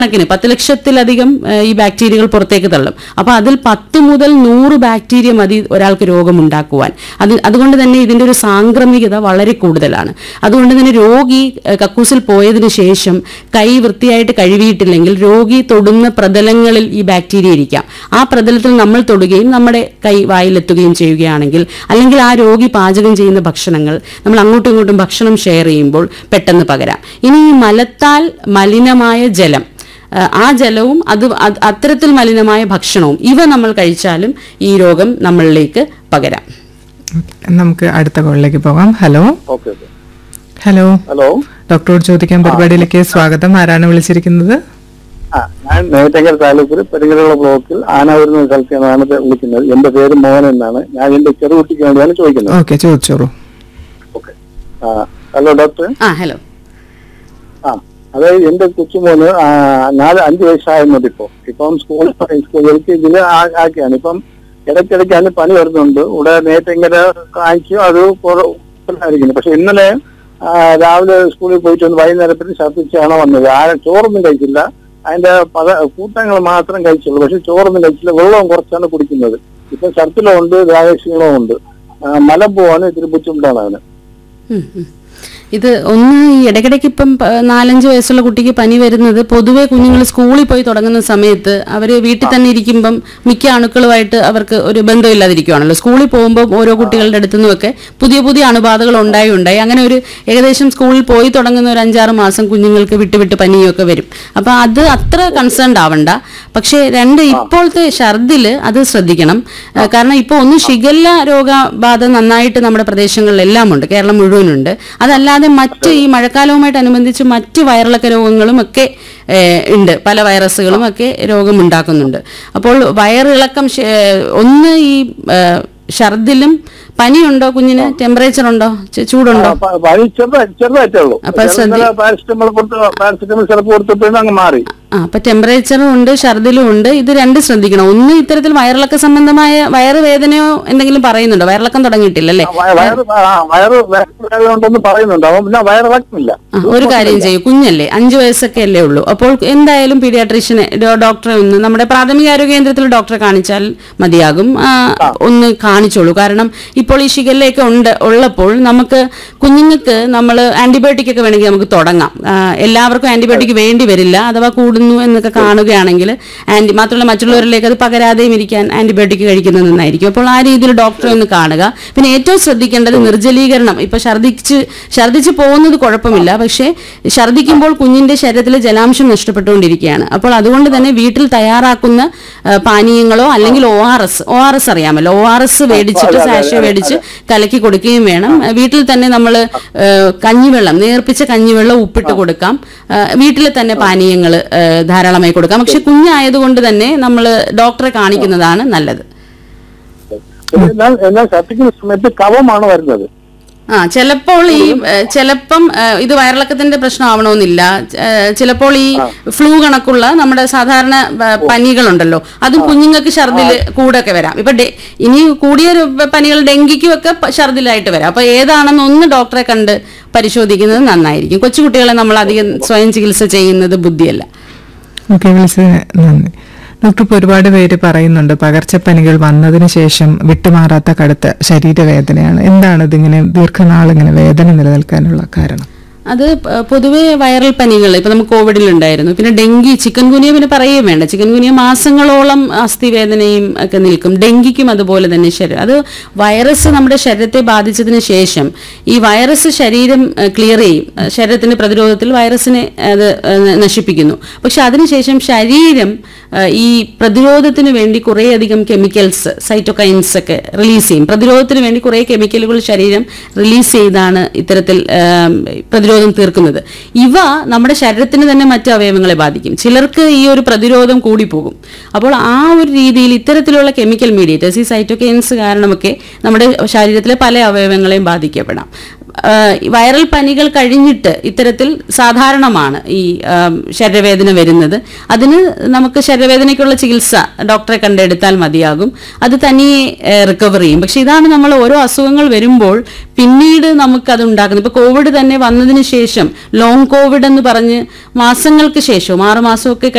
കണക്കിന് പത്ത് ലക്ഷത്തിലധികം ഏഹ്, ഈ ബാക്ടീരിയകൾ പുറത്തേക്ക് തള്ളും അപ്പോൾ അതിൽ പത്ത് മുതൽ നൂറ് ബാക്ടീരിയ മതി ഒരാൾക്ക് രോഗമുണ്ടാക്കുവാൻ അത് അതുകൊണ്ട് തന്നെ ഇതിൻ്റെ ഒരു സാംക്രമികത വളരെ കൂടുതലാണ് അതുകൊണ്ട് തന്നെ രോഗി ഏഹ്, കക്കൂസിൽ പോയതിനു ശേഷം കൈ വൃത്തിയായിട്ട് കഴുകിയിട്ടില്ലെങ്കിൽ രോഗി തൊടുന്ന പ്രതലങ്ങളിൽ ഈ ബാക്ടീരിയ ഇരിക്കാം ആ പ്രതലത്തിൽ നമ്മൾ തൊടുകയും നമ്മുടെ കൈ വായിലെത്തുകയും ചെയ്യുകയാണെങ്കിൽ അല്ലെങ്കിൽ ആ രോഗി പാചകം ചെയ്യുന്ന ഭക്ഷണങ്ങൾ നമ്മൾ അങ്ങോട്ടും ഇങ്ങോട്ടും ഭക്ഷണം ഷെയർ ചെയ്യുമ്പോൾ പെട്ടെന്ന് പകരാം ഇനി ഈ മലത്താൽ മലിനമായ ജലം ആ, ആ ജലവും അത് അത് അത്തരത്തിൽ മലിനമായ ഭക്ഷണവും ഇവ നമ്മൾ കഴിച്ചാലും ഈ രോഗം നമ്മളിലേക്ക് പകരാം ഓക്കേ, നമുക്ക് അടുത്ത കോളിലേക്ക് പോകാം hello okay okay hello hello ഡോക്ടറോട് ചോദിക്കാൻ പരിപാടിയിലേക്ക് സ്വാഗതം ആരാണ് വിളിച്ചിരിക്കുന്നത് ആ ഞാൻ നേറ്റങ്കൽ താലൂക്കിൽ പെരിങ്ങലുള്ള ബ്ലോക്കിൽ ആനാവൂരിൽ നിന്ന് സ്ഥലത്ത് നിന്നാണ് ഇത് വിളിക്കുന്നത് എന്റെ പേര് മോഹൻ എന്നാണ് ഞാൻ എന്റെ ചെറുകുട്ടിക്ക് വേണ്ടിയാണ് ചോദിക്കുന്നത് ഓക്കെ ചോദിച്ചോളൂ ഓക്കെ ആ ഹലോ ഡോക്ടർ ആ ഹലോ ആ അതായത് എന്റെ കൊച്ചുമോന് ആ, നാല് അഞ്ച് വയസ്സായിരുന്നത് ഇപ്പൊ ഇപ്പം സ്കൂളിൽ സ്കൂൾ എൽ കെ ജിയിൽ ആക്കിയാണ് ഇപ്പം ഇടയ്ക്കിടയ്ക്ക് അതിന് പനി വരുന്നുണ്ട് ഇവിടെ നേറ്റങ്കര കാണിച്ചു അത് കുറവായിരിക്കുന്നു പക്ഷെ ഇന്നലെ ആ, രാവിലെ സ്കൂളിൽ പോയിട്ട് വന്ന് വൈകുന്നേരത്തിന് ഛർദ്ദിച്ചാണ് വന്നത് ആ ചോറൊന്നും കഴിച്ചില്ല അതിന്റെ പല കൂട്ടങ്ങൾ മാത്രം കഴിച്ചുള്ളൂ പക്ഷെ ചോറൊന്നും കഴിച്ചില്ല വെള്ളവും കുറച്ചാണ് കുടിക്കുന്നത് ഇപ്പൊ ഛർദിലും ഉണ്ട് ദേഹക്ഷീണവും ഉണ്ട് ആ, മലം പോവാണ് ഇത്തിരി ബുദ്ധിമുട്ടാണ് അവന് ഉം, ഉം. ഇത് ഒന്ന് ഈ ഇടയ്ക്കിടയ്ക്ക് ഇപ്പം പ- നാലഞ്ച് വയസ്സുള്ള കുട്ടിക്ക് പനി വരുന്നത് പൊതുവേ കുഞ്ഞുങ്ങൾ സ്കൂളിൽ പോയി തുടങ്ങുന്ന സമയത്ത് അവർ വീട്ടിൽ തന്നെ ഇരിക്കുമ്പം മിക്ക അണുക്കളുമായിട്ട് അവർക്ക് ഒരു ബന്ധമില്ലാതിരിക്കുവാണല്ലോ സ്കൂളിൽ പോകുമ്പോൾ ഓരോ കുട്ടികളുടെ അടുത്തു നിന്നുമൊക്കെ പുതിയ പുതിയ അണുബാധകൾ ഉണ്ടായി ഉണ്ടായി അങ്ങനെ ഒരു ഏകദേശം സ്കൂളിൽ പോയി തുടങ്ങുന്ന ഒരു അഞ്ചാറ് മാസം കുഞ്ഞുങ്ങൾക്ക് വിട്ട് വിട്ട് പനിയൊക്കെ വരും അപ്പം അത് അത്ര കൺസേൺഡ് ആവണ്ട പക്ഷേ രണ്ട് ഇപ്പോഴത്തെ ഛർദില് അത് ശ്രദ്ധിക്കണം ഏഹ് കാരണം ഇപ്പോൾ ഒന്ന് ഷിഗല്ല രോഗബാധ നന്നായിട്ട് നമ്മുടെ പ്രദേശങ്ങളിലെല്ലാം ഉണ്ട് കേരളം മുഴുവനുണ്ട് അതല്ലാതെ മറ്റ് ഈ മഴക്കാലവുമായിട്ട് അനുബന്ധിച്ച് മറ്റ് വയറിളക്ക രോഗങ്ങളും ഒക്കെ ഏഹ് ഉണ്ട് പല വൈറസുകളും ഒക്കെ രോഗമുണ്ടാക്കുന്നുണ്ട് അപ്പോൾ വയറിളക്കം ശ- ഏഹ് ഒന്ന് ഈ ഏഹ് ഛർദിലും പനിയുണ്ടോ കുഞ്ഞിന് ടെമ്പറേച്ചർ ഉണ്ടോ ചെ- ചൂടുണ്ടോ ആ, പ- പനി ചെറുതായി ചെറുതായിട്ടേ ഉള്ളൂ അപ്പൊ ശ്രദ്ധി- പാരസിറ്റമോൾ കൊടുത്ത് പാരസിറ്റമോൾ ചിലപ്പോൾ കൊടുത്തപ്പോഴും അങ്ങ് മാറി ആ അപ്പൊ ടെമ്പറേച്ചറും ഉണ്ട് ഛർദിലും ഉണ്ട് ഇത് രണ്ട് ശ്രദ്ധിക്കണം ഒന്ന് ഇത്തരത്തിൽ വയറിളക്ക സംബന്ധമായ വയറ് വേദനയോ എന്തെങ്കിലും പറയുന്നുണ്ടോ വയറിളക്കം തുടങ്ങിയിട്ടില്ലല്ലേ വയ- വയറ് ആ, വയറ് വേദന ഉണ്ടെന്ന് പറയുന്നുണ്ട് അവൻ പിന്നെ വയറിളക്കുന്നില്ല ആ, ഒരു കാര്യം ചെയ്യൂ കുഞ്ഞല്ലേ അഞ്ചു വയസ്സൊക്കെ അല്ലേ ഉള്ളൂ അപ്പോൾ എന്തായാലും പീഡിയാട്രീഷ്യനെ ഡോ- ഡോക്ടറെ ഒന്ന് നമ്മുടെ പ്രാഥമിക ആരോഗ്യ കേന്ദ്രത്തിൽ ഡോക്ടറെ കാണിച്ചാൽ മതിയാകും ആ, ഒന്ന് കാണിച്ചോളൂ കാരണം ഇപ്പോൾ ഈ ഷിഗല്ലയൊക്കെ ഉണ്ട് ഉള്ളപ്പോൾ നമുക്ക് കുഞ്ഞുങ്ങൾക്ക് നമ്മൾ ആന്റിബയോട്ടിക് ഒക്കെ വേണമെങ്കിൽ നമുക്ക് തുടങ്ങാം ആ, എല്ലാവർക്കും ആന്റിബയോട്ടിക് വേണ്ടി വരില്ല അഥവാ കൂടുന്നു എന്നൊക്കെ കാണുകയാണെങ്കിൽ ആന്റി മാത്രമല്ല മറ്റുള്ളവരിലേക്ക് അത് പകരാതെയും ഇരിക്കാൻ ആന്റിബയോട്ടിക് കഴിക്കുന്നത് നന്നായിരിക്കും അപ്പോൾ ആ രീതിയിൽ ഡോക്ടറെ ഒന്ന് കാണുക പിന്നെ ഏറ്റവും ശ്രദ്ധിക്കേണ്ടത് നിർജ്ജലീകരണം ഇപ്പൊ ഛർദ്ദിച്ച് ഛർദ്ദിച്ച് പോകുന്നത് കുഴപ്പമില്ല പക്ഷേ ഛർദ്ദിക്കുമ്പോൾ കുഞ്ഞിന്റെ ശരീരത്തിലെ ജലാംശം നഷ്ടപ്പെട്ടുകൊണ്ടിരിക്കുകയാണ് അപ്പോൾ അതുകൊണ്ട് തന്നെ വീട്ടിൽ തയ്യാറാക്കുന്ന ആ, പാനീയങ്ങളോ അല്ലെങ്കിൽ O R S O R S അറിയാമല്ലോ ഒ ആർ എസ് മേടിച്ചിട്ട് സാഷ മേടിച്ച് കലക്കി കൊടുക്കുകയും വേണം ആ, വീട്ടിൽ തന്നെ നമ്മൾ കഞ്ഞിവെള്ളം നേർപ്പിച്ച കഞ്ഞിവെള്ളം ഉപ്പിട്ട് കൊടുക്കാം വീട്ടിൽ തന്നെ പാനീയങ്ങൾ ധാരാളമായി കൊടുക്കാം പക്ഷെ കുഞ്ഞായതുകൊണ്ട് തന്നെ നമ്മൾ ഡോക്ടറെ കാണിക്കുന്നതാണ് നല്ലത് എന്നാൽ എന്നാൽ ഛർദ്ദിക്കുന്ന സമയത്ത് കവമാണ് വരുന്നത് ആ ചിലപ്പോൾ ഈ ഏഹ്, ചിലപ്പം ഏഹ്, ഇത് വയറിളക്കത്തിന്റെ പ്രശ്നമാവണമെന്നില്ല ഏഹ്, ചിലപ്പോൾ ഈ ഫ്ലൂ കണക്കുള്ള നമ്മുടെ സാധാരണ ഏഹ്, പനികളുണ്ടല്ലോ അതും കുഞ്ഞുങ്ങൾക്ക് ഛർദിൽ കൂടൊക്കെ വരാം ഇപ്പൊ ഡെ- ഇനി കൂടിയ ഒരു പനികൾ ഡെങ്കിക്കും ഒക്കെ പ- ഛർദിലായിട്ട് വരാം അപ്പൊ ഏതാണെന്ന് ഒന്ന് ഡോക്ടറെ കണ്ട് പരിശോധിക്കുന്നത് നന്നായിരിക്കും കൊച്ചുകുട്ടികളെ നമ്മൾ അധികം സ്വയം ചികിത്സ ചെയ്യുന്നത് ബുദ്ധിയല്ല ഓക്കെ വിളിച്ചതിന് നന്ദി ഡോക്ടർ ഇപ്പോൾ ഒരുപാട് പേര് പറയുന്നുണ്ട് പകർച്ചപ്പനികൾ വന്നതിന് ശേഷം വിട്ടുമാറാത്ത കടുത്ത ശരീരവേദനയാണ് എന്താണ് ഇതിങ്ങനെ ദീർഘനാൾ ഇങ്ങനെ വേദന നിലനിൽക്കാനുള്ള കാരണം അത് പ- പൊതുവേ വൈറൽ പനികൾ ഇപ്പൊ നമുക്ക് കോവിഡിൽ ഉണ്ടായിരുന്നു പിന്നെ ഡെങ്കി ചിക്കൻ ഗുനിയ പിന്നെ പറയുകയും വേണ്ട ചിക്കൻ ഗുനിയ മാസങ്ങളോളം അസ്ഥിവേദനയും ഒക്കെ നിൽക്കും ഡെങ്കിക്കും അതുപോലെ തന്നെ ശരീരം അത് വൈറസ് നമ്മുടെ ശരീരത്തെ ബാധിച്ചതിന് ശേഷം ഈ വൈറസ് ശരീരം ക്ലിയർ ചെയ്യും അഹ് ശരീരത്തിന്റെ പ്രതിരോധത്തിൽ വൈറസിനെ അത് അഹ് നശിപ്പിക്കുന്നു പക്ഷെ അതിനുശേഷം ശരീരം അഹ് ഈ പ്രതിരോധത്തിന് വേണ്ടി കുറേയധികം കെമിക്കൽസ് സൈറ്റോകൈൻസ് ഒക്കെ റിലീസ് ചെയ്യും പ്രതിരോധത്തിന് വേണ്ടി കുറേ കെമിക്കലുകൾ ശരീരം റിലീസ് ചെയ്താണ് ഇത്തരത്തിൽ ആം, പ്രതിരോധം തീർക്കുന്നത് ഇവ നമ്മുടെ ശരീരത്തിന് തന്നെ മറ്റ് അവയവങ്ങളെ ബാധിക്കും ചിലർക്ക് ഈ ഒരു പ്രതിരോധം കൂടിപ്പോകും അപ്പോൾ ആ ഒരു രീതിയിൽ ഇത്തരത്തിലുള്ള കെമിക്കൽ മീഡിയേറ്റേഴ്സ് ഈ സൈറ്റോകൈൻസ് കാരണമൊക്കെ നമ്മുടെ ശരീരത്തിലെ പല അവയവങ്ങളെയും ബാധിക്കപ്പെടാം ആ, വൈറൽ പനികൾ കഴിഞ്ഞിട്ട് ഇത്തരത്തിൽ സാധാരണമാണ് ഈ ആ, ശരീരവേദന വരുന്നത് അതിന് നമുക്ക് ശരീരവേദനയ്ക്കുള്ള ചികിത്സ ഡോക്ടറെ കണ്ടെടുത്താൽ മതിയാകും അത് തനിയെ റിക്കവർ ചെയ്യും പക്ഷെ ഇതാണ് നമ്മൾ ഓരോ അസുഖങ്ങൾ വരുമ്പോൾ പിന്നീട് നമുക്കത് ഉണ്ടാക്കുന്നത് ഇപ്പൊ കോവിഡ് തന്നെ വന്നതിന് ശേഷം ലോങ് കോവിഡ് എന്ന് പറഞ്ഞ് മാസങ്ങൾക്ക് ശേഷവും ആറ് മാസമൊക്കെ